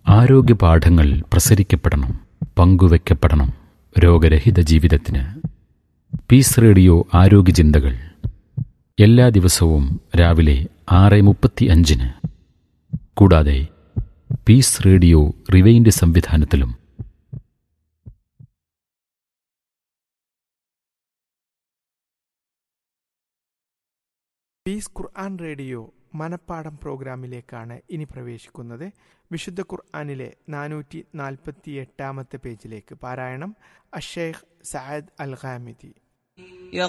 ആരോഗ്യപാഠങ്ങൾ പ്രസരിക്കപ്പെടണം പങ്കുവെക്കപ്പെടണം രോഗരഹിത ജീവിതത്തിന് piece radio ആരോഗ്യ ചിന്തകൾ എല്ലാ ദിവസവും രാവിലെ ആറ് മുപ്പത്തി അഞ്ചിന് കൂടാതെ പീസ് റേഡിയോ റിവൈൻഡ് സംവിധാനത്തിലും പീസ് ഖുർആൻ റേഡിയോ മനപ്പാടം പ്രോഗ്രാമിലേക്കാണ് ഇനി പ്രവേശിക്കുന്നത് വിശുദ്ധ ഖുർആനിലെ നാനൂറ്റി നാൽപ്പത്തി എട്ടാമത്തെ പേജിലേക്ക് പാരായണം അഷേഖ് സയദ് അൽ ഖാമിദി